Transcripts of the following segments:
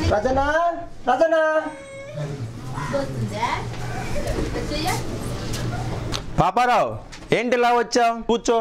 రచన రచన పాపారావు ఏంటి ఇలా వచ్చావు కూర్చో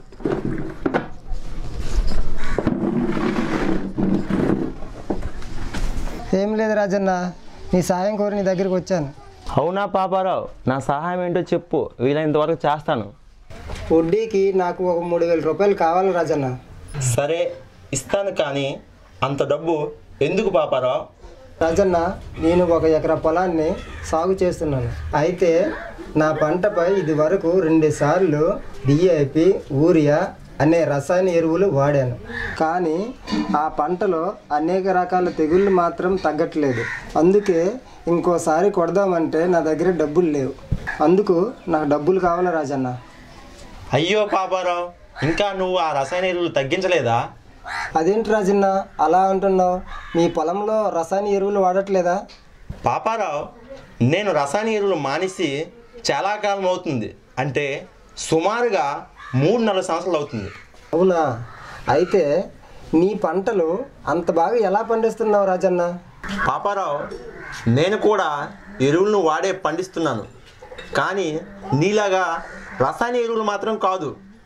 ఏం లేదు రాజన్న నీ సాయం కోరి నీ దగ్గరికి వచ్చాను అవునా పాపారావు నా సహాయం ఏంటో చెప్పు వీలైనంత వరకు చేస్తాను వడ్డీకి నాకు ఒక మూడు వేల రూపాయలు కావాలి రాజన్న సరే ఇస్తాను కానీ అంత డబ్బు ఎందుకు పాపారావు రాజన్న నేను ఒక ఎకరా పొలాన్ని సాగు చేస్తున్నాను అయితే నా పంటపై ఇది వరకు రెండు సార్లు డిఏపి యూరియా అనే రసాయన ఎరువులు వాడాను కానీ ఆ పంటలో అనేక రకాల తెగుళ్ళు మాత్రం తగ్గట్లేదు అందుకే ఇంకోసారి కొడదామంటే నా దగ్గర డబ్బులు లేవు అందుకు నాకు డబ్బులు కావాలి రాజన్న అయ్యో పాపారావు ఇంకా నువ్వు ఆ రసాయన ఎరువులు తగ్గించలేదా అదేంటి రాజన్న అలా అంటున్నావు మీ పొలంలో రసాయన ఎరువులు వాడట్లేదా పాపారావు నేను రసాయన ఎరువులు మానేసి చాలా కాలం అవుతుంది అంటే సుమారుగా మూడు నాలుగు సంవత్సరాలు అవుతుంది అవునా అయితే నీ పంటలు అంత బాగా ఎలా పండిస్తున్నావు రాజన్న పాపారావు నేను కూడా ఎరువులను వాడే పండిస్తున్నాను కానీ నీలాగా రసాయన ఎరువులు మాత్రం కాదు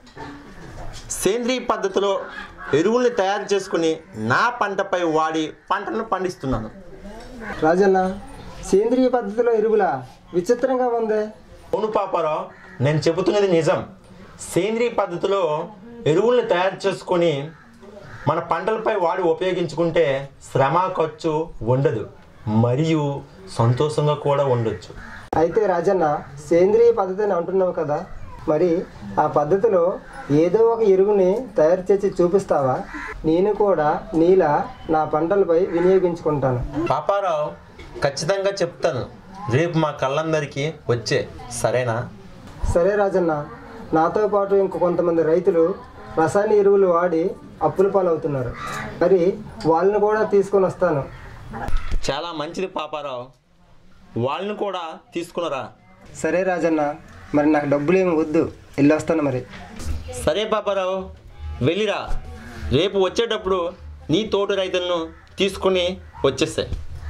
సేంద్రీయ పద్ధతిలో ఎరువుల్ని తయారు చేసుకుని నా పంటపై వాడి పంటలను పండిస్తున్నాను రాజన్న సేంద్రియ పద్ధతిలో ఎరువులా విచిత్రంగా ఉంది అవును పాపారావు నేను చెబుతున్నది నిజం సేంద్రీయ పద్ధతిలో ఎరువుల్ని తయారు చేసుకొని మన పంటలపై వాడి ఉపయోగించుకుంటే శ్రమ ఖర్చు ఉండదు మరియు సంతోషంగా కూడా ఉండొచ్చు అయితే రాజన్న సేంద్రియ పద్ధతిని అంటున్నావు కదా మరి ఆ పద్ధతిలో ఏదో ఒక ఎరువుని తయారు చేసి చూపిస్తావా నేను కూడా నీలా నా పంటలపై వినియోగించుకుంటాను పాపారావు ఖచ్చితంగా చెప్తాను రేపు మా కళ్ళందరికీ వచ్చే సరేనా సరే రాజన్న నాతో పాటు ఇంకో కొంతమంది రైతులు రసాయన ఎరువులు వాడి అప్పుల పాలవుతున్నారు మరి వాళ్ళని కూడా తీసుకొని వస్తాను చాలా మంచిది పాపారావు వాళ్ళని కూడా తీసుకున్నారా సరే రాజన్న మరి నాకు డబ్బులు ఏమి వద్దు వెళ్ళొస్తాను మరి సరే పాపారావు వెళ్ళిరా రేపు వచ్చేటప్పుడు నీ తోటి రైతులను తీసుకుని వచ్చేస్తాయి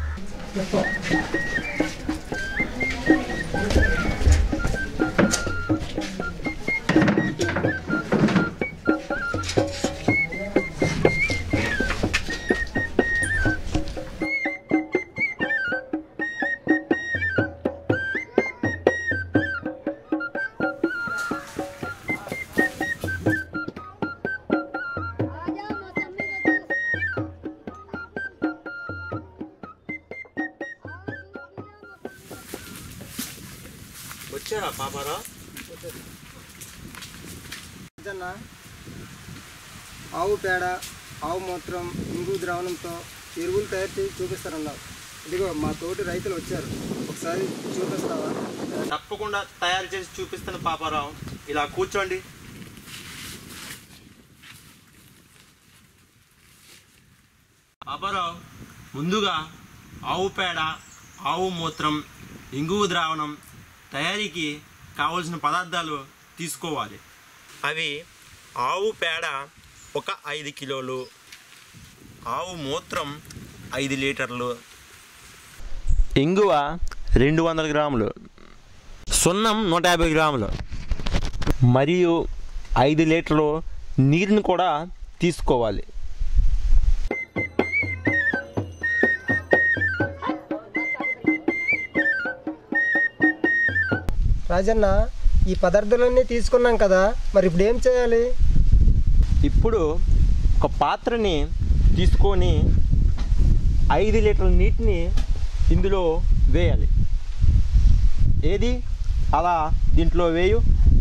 వచ్చారా పాపారావు రాజన్న ఆవు పేడ ఆవు మూత్రం ఇంగు ద్రావణంతో ఎరువులు తయారు చేసి చూపిస్తారన్నావు ఇదిగో మా తోటి రైతులు వచ్చారు ఒకసారి చూపిస్తావా తప్పకుండా తయారు చేసి చూపిస్తాను పాపారావు ఇలా కూర్చోండి పాపారావు ముందుగా ఆవు పేడ ఆవు మూత్రం ఇంగువ ద్రావణం తయారీకి కావలసిన పదార్థాలు తీసుకోవాలి అవి ఆవు పేడ ఒక ఐదు కిలోలు ఆవు మూత్రం ఐదు లీటర్లు ఇంగువ రెండు వందల గ్రాములు సున్నం నూట యాభై గ్రాములు మరియు ఐదు లీటర్లు నీరుని కూడా తీసుకోవాలి రాజన్న ఈ పదార్థాలన్నీ తీసుకున్నాం కదా మరి ఇప్పుడు ఏం చేయాలి ఇప్పుడు ఒక పాత్రని తీసుకొని ఐదు లీటర్ల నీటిని ఇందులో వేయాలి ఏది అలా దీంట్లో వేయు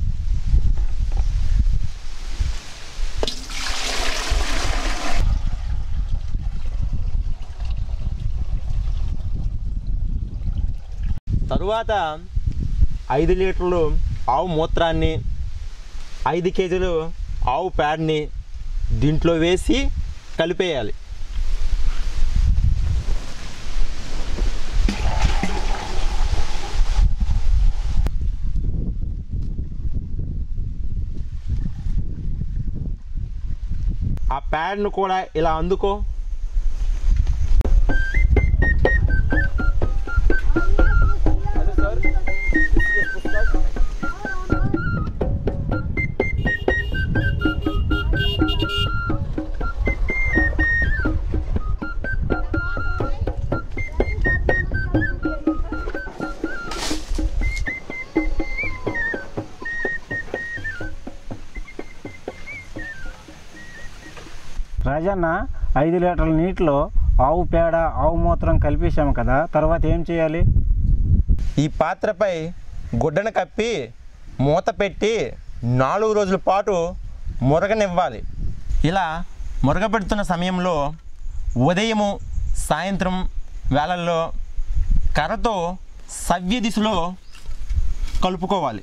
తరువాత ఐదు లీటర్లు ఆవు మూత్రాన్ని ఐదు కేజీలు ఆవు ప్యాడ్ని దీంట్లో వేసి కలిపేయాలి ఆ ప్యాడ్ను కూడా ఇలా అందుకో రాజన్న ఐదు లీటర్ల నీటిలో ఆవు పేడ ఆవు మూత్రం కలిపేసాము కదా తర్వాత ఏం చేయాలి ఈ పాత్రపై గుడ్డను కప్పి మూత పెట్టి నాలుగు రోజుల పాటు మురగనివ్వాలి ఇలా మురగబెడుతున్న సమయంలో ఉదయము సాయంత్రం వేళల్లో కర్రతో సవ్య దిశలో కలుపుకోవాలి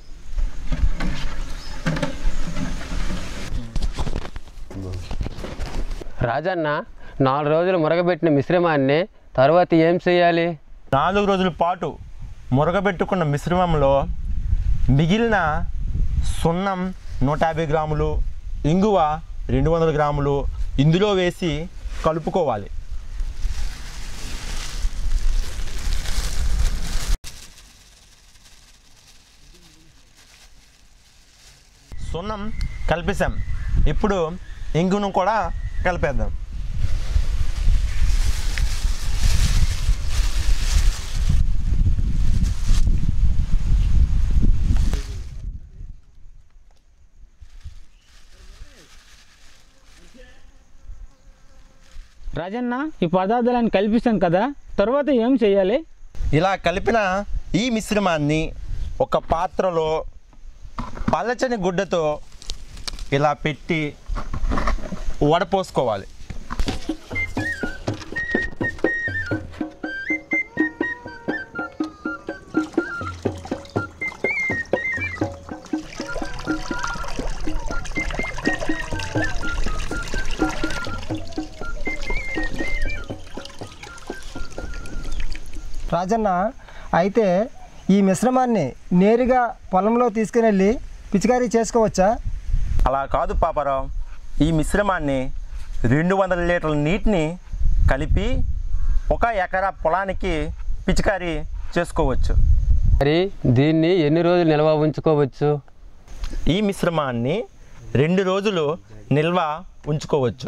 రాజన్న నాలుగు రోజులు మురగబెట్టిన మిశ్రమాన్ని తర్వాత ఏం చేయాలి నాలుగు రోజుల పాటు మురగబెట్టుకున్న మిశ్రమంలో మిగిలిన సున్నం నూట యాభై గ్రాములు ఇంగువ రెండు వందల గ్రాములు ఇందులో వేసి కలుపుకోవాలి సున్నం కలిపేసాం ఇప్పుడు ఇంగును కూడా కలిపేద్దాం రాజన్న ఈ పదార్థాలను కల్పిస్తాం కదా తర్వాత ఏం చేయాలి ఇలా కలిపిన ఈ మిశ్రమాన్ని ఒక పాత్రలో పలచని గుడ్డతో ఇలా పెట్టి వడపోసుకోవాలి రాజన్న అయితే ఈ మిశ్రమాన్ని నేరుగా పొలంలో తీసుకుని వెళ్ళి పిచికారీ చేసుకోవచ్చా అలా కాదు పాపారావు ఈ మిశ్రమాన్ని రెండు వందల లీటర్ల నీటిని కలిపి ఒక ఎకరా పొలానికి పిచికారీ చేసుకోవచ్చు మరి దీన్ని ఎన్ని రోజులు నిల్వ ఉంచుకోవచ్చు ఈ మిశ్రమాన్ని రెండు రోజులు నిల్వ ఉంచుకోవచ్చు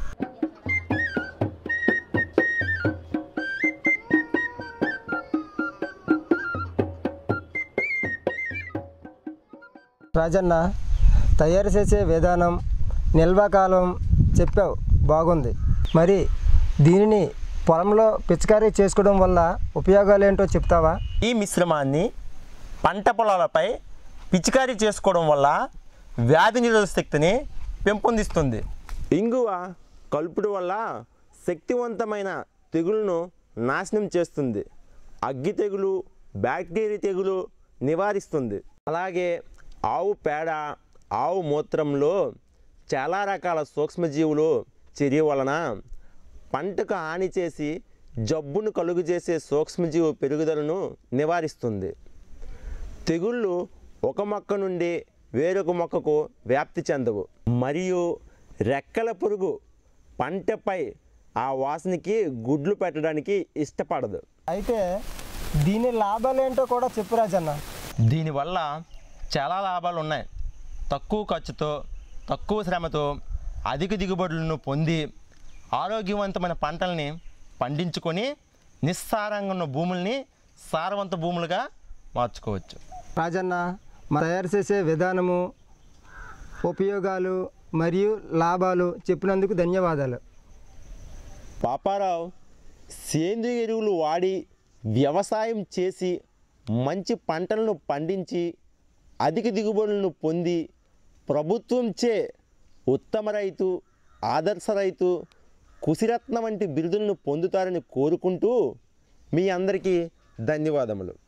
రాజన్న తయారు చేసే విధానం నిల్వకాలం చెప్పావు బాగుంది మరి దీనిని పొలంలో పిచికారీ చేసుకోవడం వల్ల ఉపయోగాలు ఏంటో చెప్తావా ఈ మిశ్రమాన్ని పంట పొలాలపై పిచికారీ చేసుకోవడం వల్ల వ్యాధి నిరోధక శక్తిని పెంపొందిస్తుంది ఇంగువ కలుపుడు వల్ల శక్తివంతమైన తెగులను నాశనం చేస్తుంది అగ్గి తెగులు బ్యాక్టీరియా తెగులు నివారిస్తుంది అలాగే ఆవు పేడ ఆవు మూత్రంలో చాలా రకాల సూక్ష్మజీవులు చర్య వలన పంటకు హాని చేసి జబ్బును కలుగు చేసే సూక్ష్మజీవి పెరుగుదలను నివారిస్తుంది తెగుళ్ళు ఒక మొక్క నుండి వేరొక మొక్కకు వ్యాప్తి చెందవు మరియు రెక్కల పురుగు పంటపై ఆ వాసనకి గుడ్లు పెట్టడానికి ఇష్టపడదు అయితే దీని లాభాలు ఏంటో కూడా చెప్పు రాజన్న దీనివల్ల చాలా లాభాలు ఉన్నాయి తక్కువ ఖర్చుతో తక్కువ శ్రమతో అధిక దిగుబడులను పొంది ఆరోగ్యవంతమైన పంటల్ని పండించుకొని నిస్సారంగా ఉన్న భూముల్ని సారవంత భూములుగా మార్చుకోవచ్చు రాజన్న మనం తయారు చేసే విధానము ఉపయోగాలు మరియు లాభాలు చెప్పినందుకు ధన్యవాదాలు పాపారావు సేంద్రియ ఎరువులు వాడి వ్యవసాయం చేసి మంచి పంటలను పండించి అధిక దిగుబడులను పొంది ప్రభుత్వంచే ఉత్తమ రైతు ఆదర్శ రైతు కుసిరత్న వంటి బిరుదులను పొందుతారని కోరుకుంటూ మీ అందరికీ ధన్యవాదములు